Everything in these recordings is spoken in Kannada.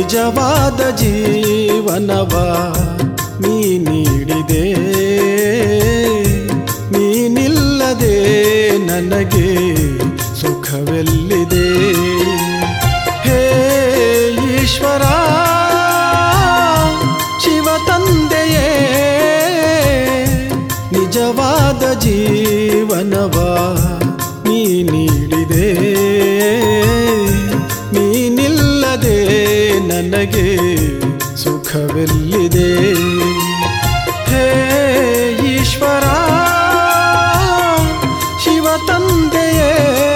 ನಿಜವಾದ ಜೀವನವ ನೀ ನೀಡಿದೆ ನೀನಿಲ್ಲದೆ ನನಗೆ ಸುಖವೆಲ್ಲಿದೆ ಹೇ ಈಶ್ವರ ಶಿವ ತಂದೆಯೇ ನಿಜವಾದ ಜೀವನವ ನೀ ನೀಡಿದೆ ನೀನಿಲ್ಲದೆ ನನಗೆ ಸುಖವೆಲ್ಲಿದೆ ಹೇ ಈಶ್ವರ ಶಿವ ತಂದೆಯೇ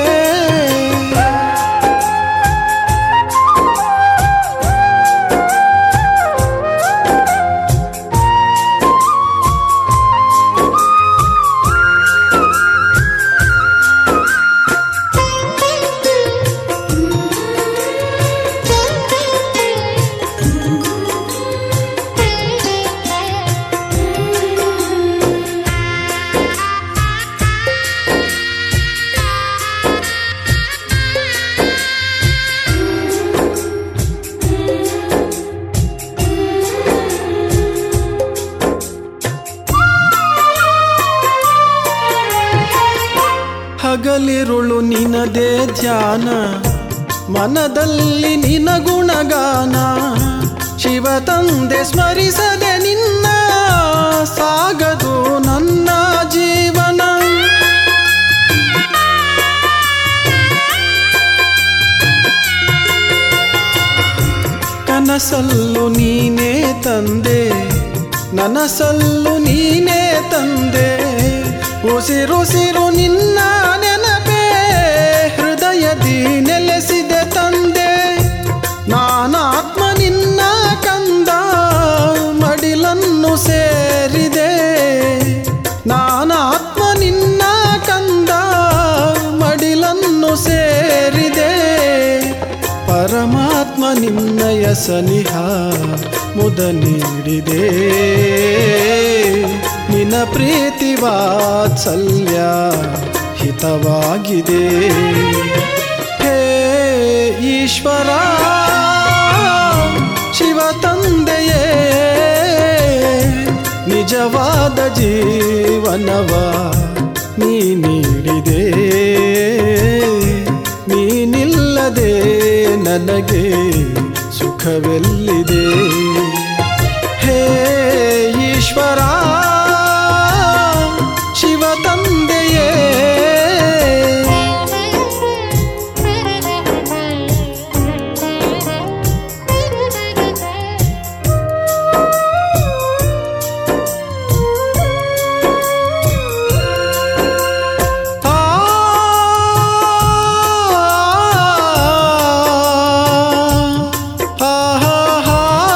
ಹಗಲಿರುಳು ನಿನದೇ ಧ್ಯಾನ ಮನದಲ್ಲಿ ನಿನ ಗುಣಗಾನ ಶಿವ ತಂದೆ ಸ್ಮರಿಸದೆ ನಿನ್ನ ಸಾಗದು ನನ್ನ ಜೀವನ ಕನಸಲ್ಲು ನೀನೇ ತಂದೆ ನನಸಲ್ಲು ನೀನೇ ತಂದೆ ಉಸಿರುಸಿರು ನಿನ್ನ ನೆನಪೇ ಹೃದಯದಿ ನೆಲೆಸಿದೆ ತಂದೆ ನಾನಾತ್ಮ ನಿನ್ನ ಕಂದ ಮಡಿಲನ್ನು ಸೇರಿದೆ ನಾನಾತ್ಮ ನಿನ್ನ ಕಂದ ಮಡಿಲನ್ನು ಸೇರಿದೆ ಪರಮಾತ್ಮ ನಿನ್ನಯ ಸನಿಹ ಮುದ ನೀಡಿದೆ ನಿನ್ನ ಪ್ರೀತಿ ವಾತ್ಸಲ್ಯ ಹಿತವಾಗಿದೆ ಹೇ ಈಶ್ವರ ಶಿವ ತಂದೆಯೇ ನಿಜವಾದ ಜೀವನವ ನೀ ನೀಡಿದೆ ನೀನಿಲ್ಲದೆ ನನಗೆ ಸುಖವೆಲ್ಲಿದೆ ಹೇ ಈಶ್ವರ ಶಿವ ತಂದೆಯೇ ಆ ಆ ಹಾ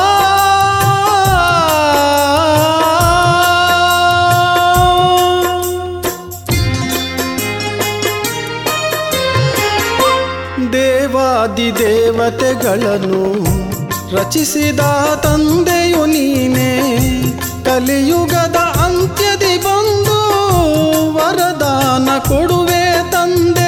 ದೇವಾದಿ ದೇವತೆಗಳನ್ನು ರಚಿಸಿದ ತಂದೆಯು ನೀನೇ ಕಲಿಯುಗದ ಅಂತ್ಯದಿ ಬಂದು ವರದಾನ ಕೊಡುವೆ ತಂದೆ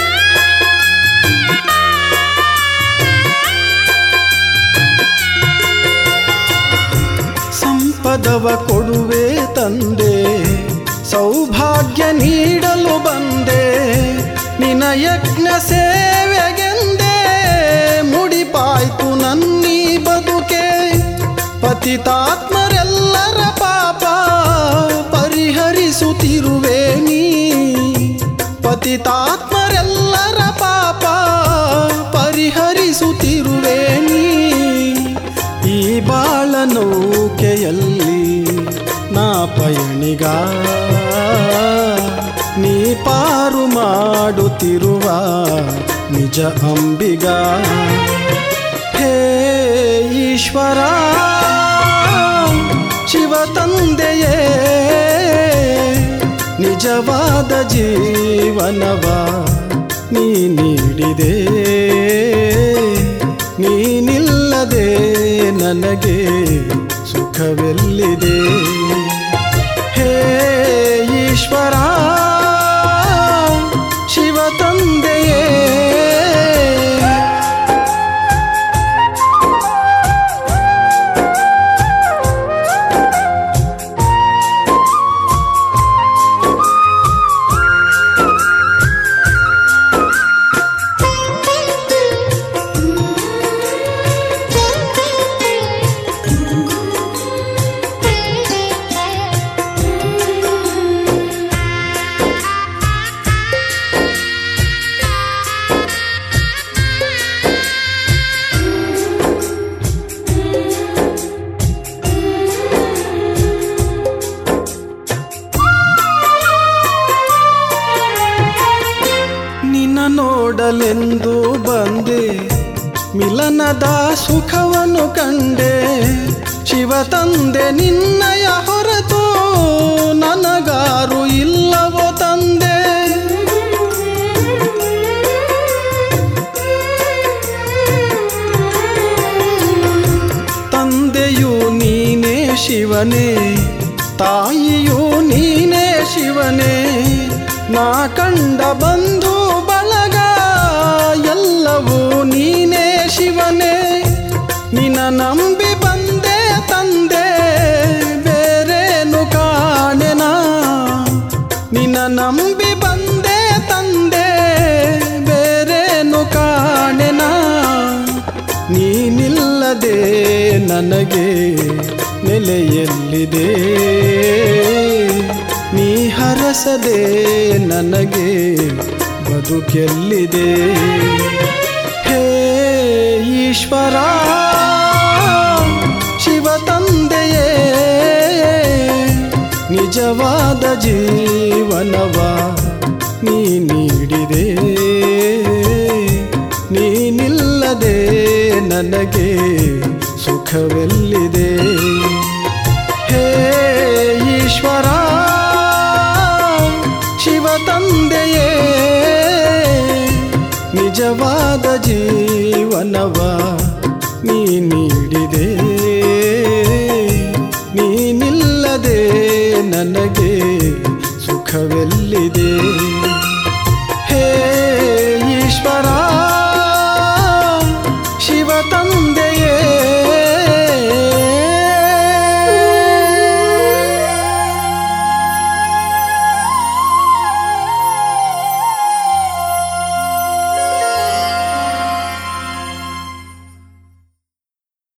ಸಂಪದವ ಕೊಡುವೆ ತಂದೆ ಸೌಭಾಗ್ಯ ನೀಡಲು ಬಂದೆ ನಿನ ಯಜ್ಞ ಸೇವೆಗೆಂದೇ ಮುಡಿಪಾಯ್ತು ನನ್ನೀ ಬದುಕೆ ಪತಿತಾತ್ಮರೆಲ್ಲರ ಪಾಪ ಪರಿಹರಿಸುತ್ತಿರುವೆ ನೀ ಪತಿತಾತ್ಮರೆಲ್ಲರ ಪಾಪ ಪರಿಹರಿಸುತ್ತಿರುವೆ ನೀ ಈ ಬಾಳ ನೌಕೆಯಲ್ಲಿ ನಾ ಪಯಣಿಗ ನೀ ಪಾರು ಮಾಡುತ್ತಿರುವ ನಿಜ ಅಂಬಿಗ ಹೇ ಈಶ್ವರ ಶಿವ ತಂದೆಯೇ ನಿಜವಾದ ಜೀವನವ ನೀ ನೀಡಿದೆ ನೀನಿಲ್ಲದೆ ನನಗೆ ಸುಖವೆಲ್ಲಿದೆ ಹೇ ಈಶ್ವರ ಶಿವ ತಂದೆಯೇ ಶರಣನೆಂದು ಬಂದೆ ಮಿಲನದ ಸುಖವನ್ನು ಕಂಡೆ ಶಿವ ತಂದೆ ನಿನ್ನಯ ಹೊರತು ನನಗಾರು ಇಲ್ಲವೋ ತಂದೆ ತಂದೆಯು ನೀನೇ ಶಿವನೇ ತಾಯಿಯು ನೀನೇ ಶಿವನೇ ನಾ ಕಂಡ ಬಂಧು ಬಳಗ ಎಲ್ಲವೂ ನೀನೇ ಶಿವನೇ ನಿನ್ನ ನಂಬಿ ಬಂದೆ ತಂದೆ ಬೇರೇನು ಕಾಣೆನಾ ನಿನ್ನ ನಂಬಿ ಬಂದೆ ತಂದೆ ಬೇರೇನು ಕಾಣೆನಾ ನೀನಿಲ್ಲದೆ ನನಗೆ ನೆಲೆಯಲ್ಲಿದೆ ನೀ ಹರಸದೆ ನನಗೆ ಬದುಕೆಲ್ಲಿದೆ ಹೇ ಈಶ್ವರ ಶಿವ ತಂದೆಯೇ ನಿಜವಾದ ಜೀವನವ ನೀ ನೀಡಿದೆ ನೀನಿಲ್ಲದೆ ನನಗೆ ಸುಖವೆಲ್ಲಿದೆ ಹೇ ಈಶ್ವರ ಶಿವ ತಂದೆಯೇ ನಿಜವಾದ ಜೀವನವ ನೀ ನೀಡಿದೆ ನೀನಿಲ್ಲದೆ ನನಗೆ ಸುಖವೆಲ್ಲಿದೆ